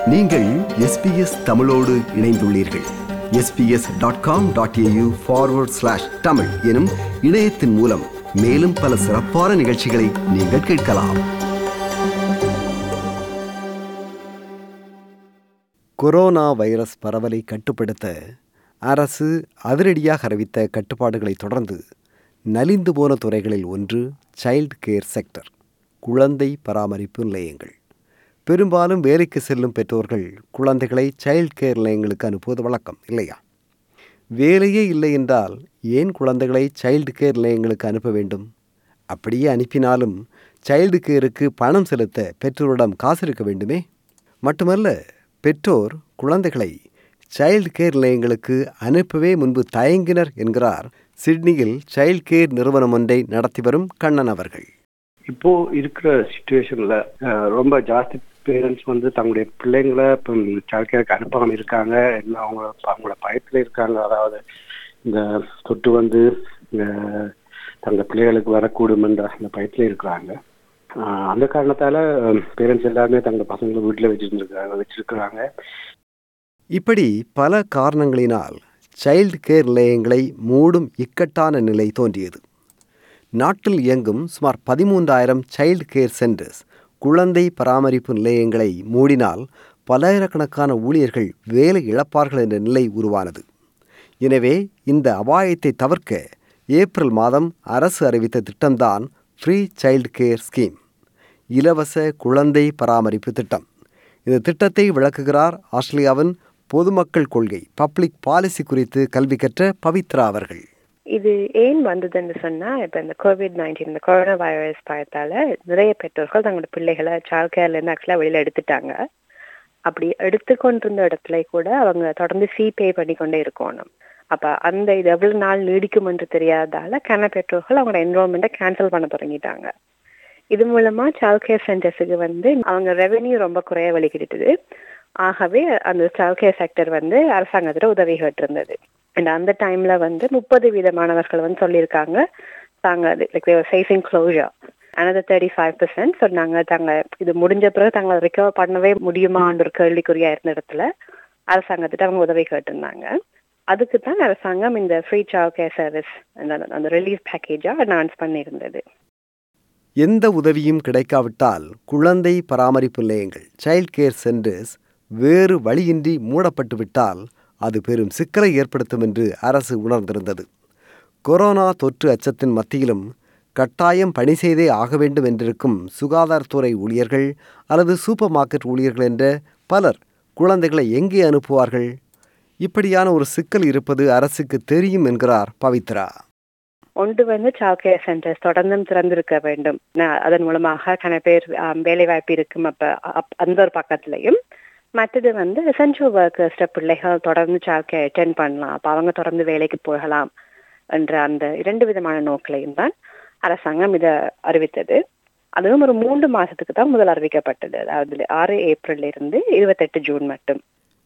நீங்கள் எஸ்பிஎஸ் தமிழோடு இணைந்துள்ளீர்கள் SBS dot com dot AU forward slash Tamil எனும் இணையத்தின் மூலம் மேலும் பல சிறப்பான நிகழ்ச்சிகளை நீங்கள் கேட்கலாம் கொரோனா வைரஸ் பரவலை கட்டுப்படுத்த அரசு அதிரடியாக அறிவித்த கட்டுப்பாடுகளை தொடர்ந்து நலிந்து போன துறைகளில் ஒன்று சைல்டு கேர் செக்டர் குழந்தை பராமரிப்பு நிலையங்கள் பெரும்பாலும் வேலைக்கு செல்லும் பெற்றோர்கள் குழந்தைகளை சைல்டு கேர் நிலையங்களுக்கு அனுப்புவது வழக்கம் இல்லையா வேலையே இல்லை என்றால் ஏன் குழந்தைகளை சைல்டு கேர் நிலையங்களுக்கு அனுப்ப வேண்டும் அப்படியே அனுப்பினாலும் சைல்டு கேருக்கு பணம் செலுத்த பெற்றோரிடம் காசு இருக்க வேண்டுமே மட்டுமல்ல பெற்றோர் குழந்தைகளை சைல்டு கேர் நிலையங்களுக்கு அனுப்பவே முன்பு தயங்கினர் என்கிறார் சிட்னியில் சைல்டு கேர் நிறுவனம் ஒன்றை நடத்தி வரும் கண்ணன் அவர்கள் இப்போ இருக்கிற சுச்சுவேஷன்ல ரொம்ப ஜாஸ்தி பேரண்ட்ஸ் வந்து தங்களுடைய பிள்ளைங்களை இப்போ சைல்ட் கேருக்கு அனுப்பாம இருக்காங்க எல்லாம் அவங்க அவங்களோட பயத்துல இருக்காங்க அதாவது இந்த தொட்டு வந்து அஹ், தங்கள் பிள்ளைகளுக்கு வரக்கூடும் என்ற அந்த பயத்துல இருக்கிறாங்க ஆஹ், அந்த காரணத்தால பேரண்ட்ஸ் எல்லாருமே தங்கள் பசங்களை வீட்டில் வச்சிருந்துருக்காங்க வச்சிருக்கிறாங்க இப்படி பல காரணங்களினால் சைல்டு கேர் நிலையங்களை மூடும் இக்கட்டான நிலை தோன்றியது நாட்டில் இயங்கும் சுமார் பதிமூன்றாயிரம் சைல்டு கேர் சென்டர்ஸ் குழந்தை பராமரிப்பு நிலையங்களை மூடினால் பல்லாயிரக்கணக்கான ஊழியர்கள் வேலை இழப்பார்கள் என்ற நிலை உருவானது எனவே இந்த அபாயத்தை தவிர்க்க ஏப்ரல் மாதம் அரசு அறிவித்த திட்டம்தான் ஃப்ரீ சைல்டு கேர் ஸ்கீம் இலவச குழந்தை பராமரிப்பு திட்டம் இந்த திட்டத்தை விளக்குகிறார் ஆஸ்திரேலியாவின் பொதுமக்கள் கொள்கை பப்ளிக் பாலிசி குறித்து கல்வி கற்ற பவித்ரா அவர்கள் இது ஏன் வந்ததுன்னு சொன்னா இப்ப இந்த கோவிட் நைன்டீன் இந்த கொரோனா வைரஸ் பயத்தால நிறைய பெற்றோர்கள் தங்களோட பிள்ளைகளை சைல்ட் கேர்ல இருந்து ஆக்சுவலா வெளியில எடுத்துட்டாங்க அப்படி எடுத்துக்கொண்டிருந்த இடத்துல கூட அவங்க தொடர்ந்து ஃபீ பே பண்ணி கொண்டே இருக்கணும் அப்ப அந்த இது எவ்வளவு நாள் நீடிக்கும் என்று தெரியாததால கன பெற்றோர்கள் அவங்களோட என்ரோல்மெண்ட்டை கேன்சல் பண்ண தொடங்கிட்டாங்க இது மூலமா சைல்ட் கேர் சென்டர்ஸுக்கு வந்து அவங்க ரெவென்யூ ரொம்ப குறைய வழிகிட்டது ஆகவே அந்த சைல்ட் கேர் செக்டர் வந்து அரசாங்கத்துல உதவி கேட்டிருந்தது அண்ட் அந்த டைம்ல வந்து முப்பது வீத மாணவர்கள் வந்து சொல்லியிருக்காங்க தாங்க like facing closure another thirty five percent சொன்னாங்க தாங்க இது முடிஞ்ச பிறகு தாங்க ரிகவர் பண்ணவே முடியுமான்ற ஒரு கேள்விக்குறியா இருந்த இடத்துல அரசாங்கத்திட்ட அவங்க உதவி கேட்டிருந்தாங்க அதுக்கு தான் அரசாங்கம் இந்த ஃப்ரீ சைல்ட் கேர் சர்வீஸ் அந்த ரிலீஃப் பேக்கேஜா அனௌன்ஸ் பண்ணியிருந்தது எந்த உதவியும் கிடைக்காவிட்டால் குழந்தை பராமரிப்பு நிலையங்கள் சைல்ட் கேர் சென்டர்ஸ் வேறு வழியின்றி மூடப்பட்டு விட்டால் அது பெரும் சிக்கலை ஏற்படுத்தும் என்று அரசு உணர்ந்திருந்தது கொரோனா தொற்று அச்சத்தின் மத்தியிலும் கட்டாயம் பணி செய்தே ஆக வேண்டும் என்றிருக்கும் சுகாதாரத்துறை ஊழியர்கள் அல்லது சூப்பர் மார்க்கெட் ஊழியர்கள் என்ற பலர் குழந்தைகளை எங்கே அனுப்புவார்கள் இப்படியான ஒரு சிக்கல் இருப்பது அரசுக்கு தெரியும் என்கிறார் பவித்ரா ஒன்று வந்து சைல்ட் கேர் சென்டர்ஸ் தொடர்ந்தும் திறந்திருக்க வேண்டும் ந- அதன் மூலமாக கன பேர் வேலை வாய்ப்பு இருக்கும் அப்ப அப்- அந்த ஒரு பக்கத்துலயும் மற்றது வந்து எசென்ஷியல் ஒர்க்கர்ஸ் பிள்ளைகள் தொடர்ந்து சைல்ட் கேர் அட்டென்ட் பண்ணலாம் அப்ப அவங்க தொடர்ந்து வேலைக்கு போகலாம் என்ற அந்த இரண்டு விதமான நோக்கிலையும் தான் அரசாங்கம் இதை அறிவித்தது அதுவும் ஒரு மூன்று மாசத்துக்கு தான் முதல் அறிவிக்கப்பட்டது அதாவது ஆறு ஏப்ரல் இருந்து இருபத்தெட்டு ஜூன் மட்டும்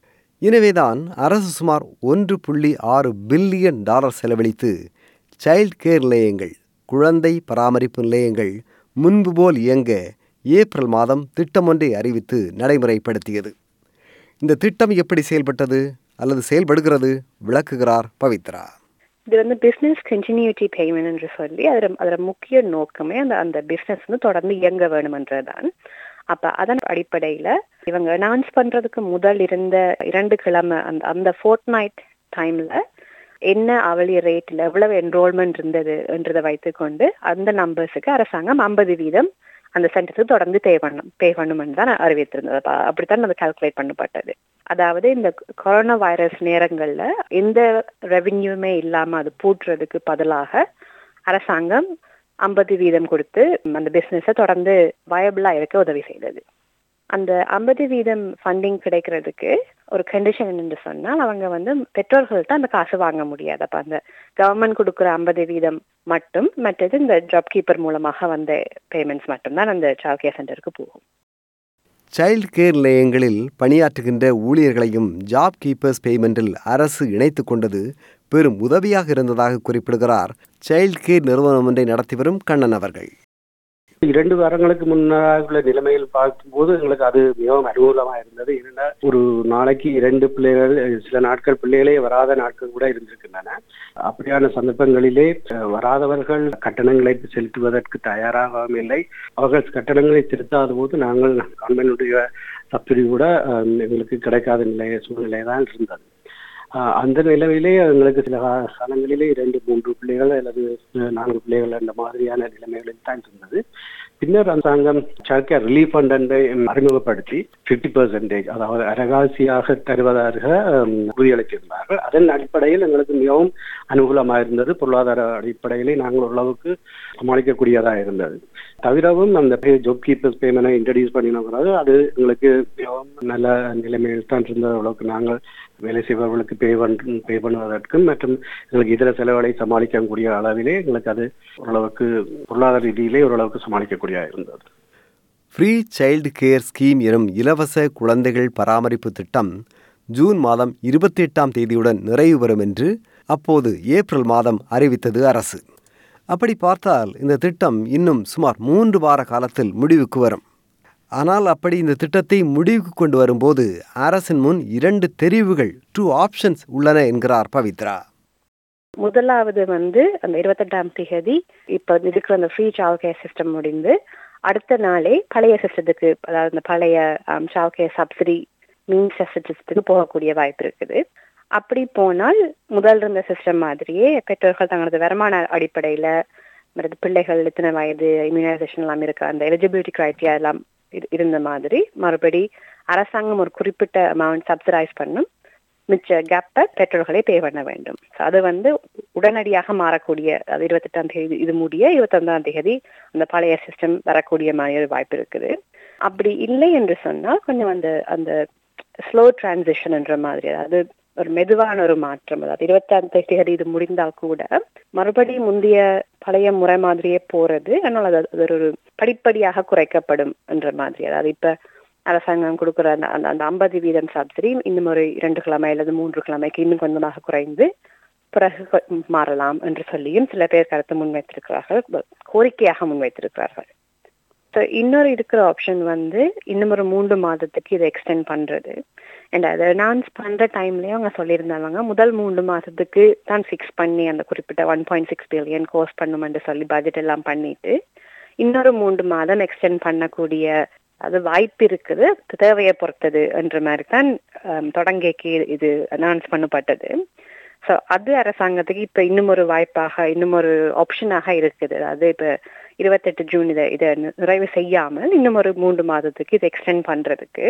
எனவேதான் அரசு சுமார் ஒன்று புள்ளி ஆறு பில்லியன் டாலர் செலவழித்து சைல்ட் கேர் நிலையங்கள் குழந்தை பராமரிப்பு நிலையங்கள் முன்பு போல் இயங்க ஏப்ரல் மாதம் திட்டம் ஒன்றை அறிவித்து நடைமுறைப்படுத்தியது இந்த திட்டம் எப்படி செயல்பட்டது அல்லது செயல்படுகிறது விளக்குகிறார் பவித்ரா இது வந்து பிசினஸ் கண்டினியூட்டி பேமெண்ட் என்று சொல்லி அதில் அதில் முக்கிய நோக்கமே அந்த அந்த பிசினஸ் வந்து தொடர்ந்து இயங்க வேணுமென்றதுதான் அப்ப அதன் அடிப்படையில இவங்க அனௌன்ஸ் பண்றதுக்கு முதல் இருந்த இரண்டு கிழமை அந்த அந்த ஃபோர்ட் நைட் டைம்ல என்ன அவளி ரேட்ல எவ்வளவு என்ரோல்மெண்ட் இருந்தது என்றதை வைத்துக்கொண்டு அந்த நம்பர்ஸுக்கு அரசாங்கம் ஐம்பது வீதம் அந்த சென்டருக்கு தொடர்ந்து பே பண்ணும் பே பண்ணுமென்னு தான் அறிவித்திருந்தது அப்ப அப்படித்தான் அது கால்குலேட் பண்ணப்பட்டது அதாவது இந்த கொரோனா வைரஸ் நேரங்கள்ல எந்த ரெவென்யூமே இல்லாம அது பூட்டுறதுக்கு பதிலாக அரசாங்கம் ஐம்பது வீதம் கொடுத்து அந்த பிசினஸை தொடர்ந்து வயபிளா இருக்க உதவி செய்தது அந்த ஐம்பது வீதம் ஃபண்டிங் கிடைக்கிறதுக்கு ஒரு கண்டிஷன் என்னன்னு சொன்னால் அவங்க வந்து பெற்றோர்கள்ட்ட அந்த காசு வாங்க முடியாது அப்ப அந்த கவர்மெண்ட் கொடுக்குற ஐம்பது வீதம் மட்டும் மற்றது இந்த ஜாப் கீப்பர் மூலமாக வந்த பேமெண்ட்ஸ் மட்டும்தான் அந்த சைல்ட் கேர் சென்டருக்கு போகும் சைல்ட் கேர் நிலையங்களில் பணியாற்றுகின்ற ஊழியர்களையும் ஜாப் கீப்பர்ஸ் பேமெண்டில் அரசு இணைத்து கொண்டது பெரும் உதவியாக இருந்ததாக குறிப்பிடுகிறார் சைல்ட் கேர் நிறுவனம் ஒன்றை நடத்தி வரும் கண்ணன் அவர்கள் இரண்டு வாரங்களுக்கு முன்னாக உள்ள நிலைமையில் பார்க்கும்போது எங்களுக்கு அது மிகவும் அனுகூலமா இருந்தது என்னன்னா ஒரு நாளைக்கு இரண்டு பிள்ளைகள் சில நாட்கள் பிள்ளைகளே வராத நாட்கள் கூட இருந்திருக்கின்றன அப்படியான சந்தர்ப்பங்களிலே அஹ், வராதவர்கள் கட்டணங்களை செலுத்துவதற்கு தயாராகவும் இல்லை அவர்கள் கட்டணங்களை செலுத்தாத போது நாங்கள் கவர்மெண்டுடைய சப்சிடி கூட அஹ், எங்களுக்கு கிடைக்காத நிலை சூழ்நிலை தான் இருந்தது ஆஹ் அந்த நிலையிலே எங்களுக்கு சில கா- காலங்களிலே இரண்டு மூன்று பிள்ளைகள் அல்லது அஹ், நான்கு பிள்ளைகள் அந்த மாதிரியான நிலைமைகளில் தான் இருந்தது பின்னர் அரசாங்கம் சர்க்கை ரிலீஃப் ஃபண்ட் அறிமுகப்படுத்தி பிப்டி பெர்சன்டேஜ் அதாவது அரகாசியாக தருவதாக ஹம், உறுதியளித்திருந்தார்கள் அதன் அடிப்படையில் எங்களுக்கு மிகவும் அனுகூலமாக இருந்தது பொருளாதார அடிப்படையிலே நாங்கள் ஓரளவுக்கு சமாளிக்கக்கூடியதாக இருந்தது தவிரவும் அந்த ஜாப் கீப்பர்ஸ் பேமெண்ட் இன்ட்ரடியூஸ் பண்ணின பிறகு அது எங்களுக்கு மிகவும் நல்ல நிலைமையில் தான் இருந்த அளவுக்கு நாங்கள் வேலை செய்பவர்களுக்கு பே பண்ண பே பண்ணுவதற்கும் மற்றும் எங்களுக்கு இதர செலவுகளை சமாளிக்கக்கூடிய அளவிலே எங்களுக்கு அது ஓரளவுக்கு பொருளாதார ரீதியிலே ஓரளவுக்கு சமாளிக்கக்கூடிய இருந்தது ஃப்ரீ சைல்டு கேர் ஸ்கீம் எனும் இலவச குழந்தைகள் பராமரிப்பு திட்டம் ஜூன் மாதம் இருபத்தி எட்டாம் தேதியுடன் நிறைவு பெறும் என்று அப்போது ஏப்ரல் மாதம் அறிவித்தது அரசு அப்படி பார்த்தால் இந்த திட்டம் இன்னும் சுமார் மூன்று வார காலத்தில் முடிவுக்கு வரும் ஆனால் அப்படி இந்த திட்டத்தை முடிவுக்கு கொண்டு வரும்போது அரசின் முன் இரண்டு தெரிவுகள் டூ ஆப்ஷன்ஸ் உள்ளன என்கிறார் பவித்ரா முதலாவது வந்து அந்த இருபத்தெட்டாம் தேதி இப்ப இருக்கிற அந்த ஃப்ரீ சைல்ட் கேர் சிஸ்டம் முடிந்து அடுத்த நாளே பழைய சிஸ்டத்துக்கு அதாவது அந்த பழைய சைல்ட் கேர் சப்சிடி மீன் சிஸ்டத்துக்கு போகக்கூடிய வாய்ப்பு இருக்குது அப்படி போனால் முதல் இருந்த சிஸ்டம் மாதிரியே பெற்றோர்கள் தங்களது வருமான அடிப்படையில மற்றது பிள்ளைகள் எத்தனை வயது இம்யூனைசேஷன் எல்லாம் இருக்க அந்த எலிஜிபிலிட்டி கிரைட்டீரியா எல்லாம் இரு- இருந்த மாதிரி மறுபடி அரசாங்கம் ஒரு குறிப்பிட்ட அமௌண்ட் சப்சிடைஸ் பண்ணும் மிச்ச கேப்பை பெற்றோர்களே பே பண்ண வேண்டும் So அது வந்து உடனடியாக மாறக்கூடிய அது இருபத்தெட்டாம் தேதி இது முடிய இருபத்தொன்பதாம் தேதி அந்த பழைய சிஸ்டம் வரக்கூடிய மாதிரி ஒரு வாய்ப்பு இருக்குது அப்படி இல்லை என்று சொன்னால் கொஞ்சம் அந்த அந்த ஸ்லோ டிரான்சிஷன் என்ற மாதிரி அதாவது ஒரு மெதுவான ஒரு மாற்றம் அதாவது இருபத்தாம் தேதி இது முடிந்தால் கூட மறுபடியும் முந்தைய பழைய முறை மாதிரியே போறது அதனால அது அது ஒரு படிப்படியாக குறைக்கப்படும் என்ற மாதிரி அதாவது இப்ப அரசாங்கம் கொடுக்குற அந்த அந்த அந்த ஐம்பது வீதம் சப்சிடி இன்னும் ஒரு இரண்டு கிழமை அல்லது மூன்று கிழமைக்கு இன்னும் கொஞ்சமாக குறைந்து பிறகு கொ- மாறலாம் என்று சொல்லியும் சில பேர் கருத்து முன்வைத்திருக்கிறார்கள் ப- கோரிக்கையாக முன்வைத்திருக்கிறார்கள் ஸோ இன்னொரு இருக்கிற ஆப்ஷன் வந்து இன்னும் ஒரு மூன்று மாதத்துக்கு இதை எக்ஸ்டெண்ட் பண்றது அண்ட் அதை அனௌன்ஸ் பண்ற டைம்லயே அவங்க சொல்லியிருந்தாங்க முதல் மூன்று மாசத்துக்கு தான் ஃபிக்ஸ் பண்ணி அந்த குறிப்பிட்ட one point six billion course பண்ணுமென்று சொல்லி பட்ஜெட் எல்லாம் பண்ணிட்டு இன்னொரு மூன்று மாதம் எக்ஸ்டெண்ட் பண்ணக்கூடிய அது வாய்ப்பு இருக்குது அது தேவையை பொறுத்தது என்ற மாதிரி தான் ஆம், தொடங்கிக்கு இது அனௌன்ஸ் பண்ணப்பட்டது ஸோ அது அரசாங்கத்துக்கு இப்போ இன்னும் ஒரு வாய்ப்பாக இன்னும் ஒரு ஆப்ஷனாக இருக்குது அதாவது இப்போ இருபத்தெட்டு ஜூன் இதை இதை நிறைவு செய்யாமல் இன்னும் ஒரு மூன்று மாதத்துக்கு இதை எக்ஸ்டெண்ட் பண்றதுக்கு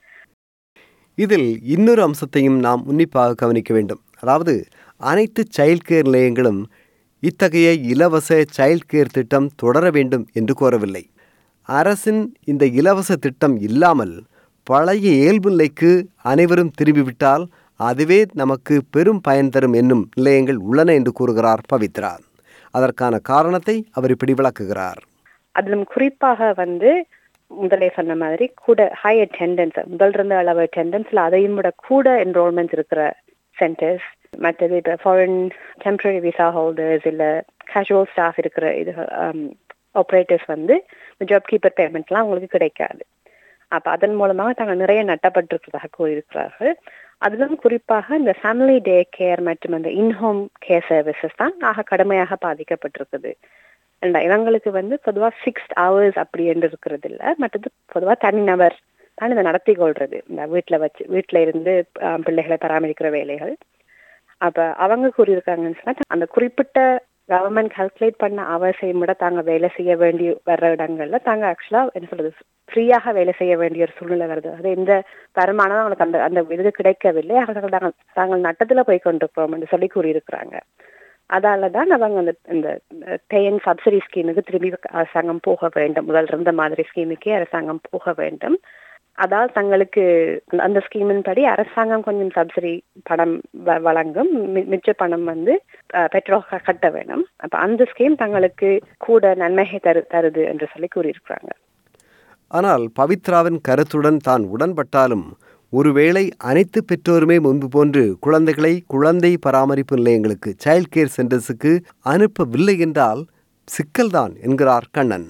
இதில் இன்னொரு அம்சத்தையும் நாம் உன்னிப்பாக கவனிக்க வேண்டும் அதாவது அனைத்து சைல்ட் கேர் நிலையங்களும் இத்தகைய இலவச சைல்ட் கேர் திட்டம் தொடர வேண்டும் என்று கோரவில்லை அரசின் இந்த இலவச திட்டம் இல்லாமல் பழைய இயல்பு நிலைக்கு அனைவரும் திரும்பிவிட்டால் அதுவே நமக்கு பெரும் பயன் தரும் என்னும் நிலையங்கள் உள்ளன என்று கூறுகிறார் பவித்ரா அதற்கான காரணத்தை அவர் இப்படி விளக்குகிறார் அதிலும் குறிப்பாக வந்து முதலே சொன்ன மாதிரி கூட ஹை அட்டெண்டன்ஸ் முதல் இருந்த அளவு அட்டெண்டன்ஸ்ல அதையும் விட கூட என்ரோல்மெண்ட் இருக்கிற சென்டர்ஸ் மற்றது இப்போ ஃபாரின் டெம்பரரி விசா ஹோல்டர்ஸ் இல்ல கேஷுவல் ஸ்டாஃப் இருக்கிற இது ஆப்ரேட்டர்ஸ் வந்து ஜாப் கீப்பர் பேமெண்ட்லாம் அவங்களுக்கு கிடைக்காது அப்ப அதன் மூலமாக தாங்கள் நிறைய நட்டப்பட்டிருக்கிறதாக கூறியிருக்கிறார்கள் அதிலும் குறிப்பாக இந்த ஃபேமிலி டே கேர் மற்றும் அந்த இன்ஹோம் கேர் சர்வீசஸ் தான் ஆக கடுமையாக பாதிக்கப்பட்டிருக்குது அண்ட் இவங்களுக்கு வந்து பொதுவா சிக்ஸ் ஹவர்ஸ் அப்படி என்று இருக்கிறது இல்ல மற்றது பொதுவா தனிநபர் தான் இதை நடத்தி கொள்றது இந்த வீட்டுல வச்சு வீட்டுல இருந்து ஆஹ், பிள்ளைகளை பராமரிக்கிற வேலைகள் அப்ப அவங்க கூறியிருக்காங்கன்னு சொன்னா அந்த குறிப்பிட்ட கவர்மெண்ட் கால்குலேட் பண்ண அவசியம் விட தாங்க வேலை செய்ய வேண்டிய வர்ற இடங்கள்ல தாங்க ஆக்சுவலா என்ன சொல்றது ஃப்ரீயாக வேலை செய்ய வேண்டிய ஒரு சூழ்நிலை வருது அது எந்த வருமானம் அவங்களுக்கு அந்த அந்த இது கிடைக்கவில்லை அவர்கள் தாங்கள் தாங்கள் நட்டத்துல போய் கொண்டிருக்கிறோம் என்று சொல்லி கூறியிருக்கிறாங்க அதால தான் அவங்க அந்த இந்த பேயன் சப்சிடி ஸ்கீமுக்கு திரும்பி அரசாங்கம் போக வேண்டும் முதல் இருந்த மாதிரி ஸ்கீமுக்கே அரசாங்கம் போக வேண்டும் அதாவது தங்களுக்கு அந்த- அந்த ஸ்கீமின் படி அரசாங்கம் கொஞ்சம் சப்சிடி பணம் வ- வழங்கும் மி- மிச்ச பணம் வந்து அஹ், பெட்ரோல் க- கட்ட வேணும் அப்ப அந்த ஸ்கீம் தங்களுக்கு கூட நன்மையை தரு தருது என்று சொல்லி கூறியிருக்கிறாங்க ஆனால் பவித்ராவின் கருத்துடன் தான் உடன்பட்டாலும் ஒருவேளை அனைத்து பெற்றோருமே முன்பு போன்று குழந்தைகளை குழந்தை பராமரிப்பு நிலையங்களுக்கு சைல்ட் கேர் சென்டர்ஸுக்கு அனுப்பவில்லை என்றால் சிக்கல்தான் என்கிறார் கண்ணன்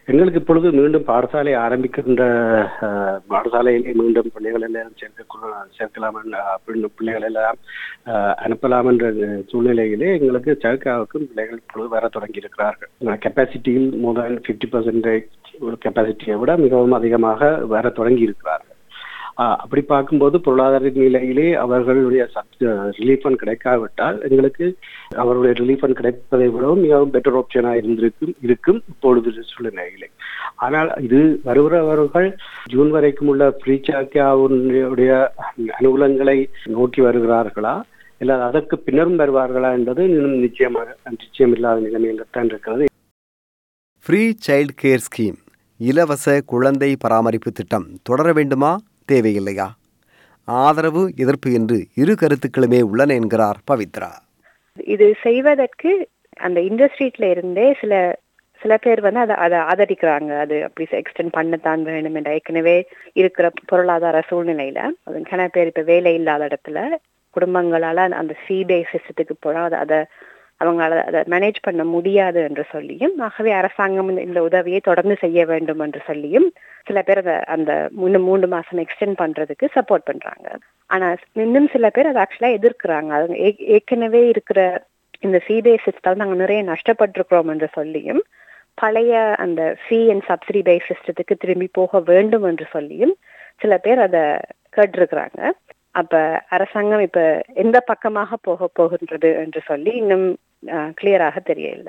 எங்களுக்கு இப்பொழுது மீண்டும் பாடசாலை ஆரம்பிக்கின்ற அஹ், பாடசாலையிலே மீண்டும் பிள்ளைகள் எல்லாம் சேர்க்க சேர்க்கலாம் அப்படின்னு பிள்ளைகள் எல்லாம் அஹ், அனுப்பலாம் என்ற சூழ்நிலையிலே எங்களுக்கு சர்க்காவுக்கும் பிள்ளைகள் இப்பொழுது வர தொடங்கி இருக்கிறார்கள் கெப்பாசிட்டியில் மோர் தேன் ஃபிஃப்டி பர்சன்டேஜ் கெப்பாசிட்டியை விட மிகவும் அதிகமாக வர தொடங்கி இருக்கிறார்கள் ஆஹ் அப்படி பார்க்கும்போது பொருளாதார நிலையிலே அவர்களுடைய ரிலீஃப் ஃபண்ட் கிடைக்காவிட்டால் எங்களுக்கு அவருடைய ரிலீஃப் ஃபண்ட் கிடைப்பதை விடவும் மிகவும் பெட்டர் ஆப்ஷனாக இருந்திருக்கும் இருக்கும் இப்பொழுது சூழ்நிலையிலே ஆனால் இது வருகிறவர்கள் ஜூன் வரைக்கும் உள்ள ஃப்ரீ சாக்கியாவுடைய அனுகூலங்களை நோக்கி வருகிறார்களா இல்லை அதற்கு பின்னரும் வருவார்களா என்பது இன்னும் நிச்சயமாக நிச்சயம் இல்லாத நிலைமையில் தான் இருக்கிறது ஃப்ரீ சைல்ட் கேர் ஸ்கீம் இலவச குழந்தை பராமரிப்பு திட்டம் தொடர வேண்டுமா தேவையில்லையா ஆதரவு எதிர்ப்பு என்று இரு கருத்துக்களுமே உள்ளன என்கிறார் பவித்ரா இது செய்வதற்கு அந்த இண்டஸ்ட்ரீட்ல இருந்தே சில சில பேர் வந்து அதை அதை ஆதரிக்கிறாங்க அது அப்படி எக்ஸ்டெண்ட் பண்ணத்தான் வேணும் என்ற ஏற்கனவே இருக்கிற பொருளாதார சூழ்நிலையில அது சில பேர் இப்ப வேலை இல்லாத இடத்துல குடும்பங்களால அந்த சிபிஐ சிஸ்டத்துக்கு போனா அதை அதை அவங்களால அதை மேனேஜ் பண்ண முடியாது என்று சொல்லியும் ஆகவே அரசாங்கம் இந்த- இந்த உதவியை தொடர்ந்து செய்ய வேண்டும் என்று சொல்லியும் சில பேர் அதை அந்த இன்னும் மூன்று மாசம் எக்ஸ்டெண்ட் பண்றதுக்கு சப்போர்ட் பண்றாங்க ஆனா இன்னும் சில பேர் அதை ஆக்சுவலா எதிர்க்கிறாங்க அது ஏ- ஏற்கனவே இருக்கிற இந்த சிபிஐ சிஸ்டம் நாங்க நிறைய நஷ்டப்பட்டிருக்கிறோம் என்று சொல்லியும் பழைய அந்த ஃபீ அண்ட் சப்சிடி பேஸ் சிஸ்டத்துக்கு திரும்பி போக வேண்டும் என்று சொல்லியும் சில பேர் அதை கேட்டிருக்கிறாங்க அப்ப அரசாங்கம் இப்ப எந்த பக்கமாக போக போகின்றது என்று சொல்லி இன்னும் கிளியராக தெரியல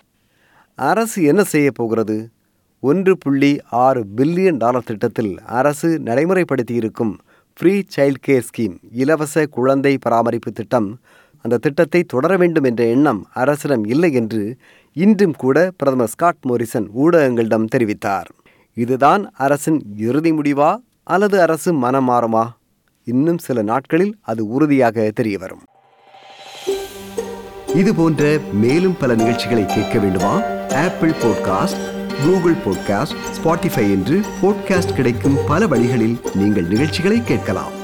அரசு என்ன செய்ய போகிறது ஒன்று புள்ளி ஆறு பில்லியன் டாலர் திட்டத்தில் அரசு நடைமுறைப்படுத்தியிருக்கும் ஃப்ரீ சைல்ட் கேர் ஸ்கீம் இலவச குழந்தை பராமரிப்பு திட்டம் அந்த திட்டத்தை தொடர வேண்டும் என்ற எண்ணம் அரசிடம் இல்லை என்று இன்றும் கூட பிரதமர் ஸ்காட் மோரிசன் ஊடகங்களிடம் தெரிவித்தார் இதுதான் அரசின் இறுதி முடிவா அல்லது அரசு மனம் மாறுமா இன்னும் சில நாட்களில் அது உறுதியாக தெரிய வரும் இது போன்ற மேலும் பல நிகழ்ச்சிகளை கேட்க வேண்டுமா Apple podcast Google podcast Spotify என்று பாட்காஸ்ட் கிடைக்கும் பல வழிகளில் நீங்கள் நிகழ்ச்சிகளை கேட்கலாம்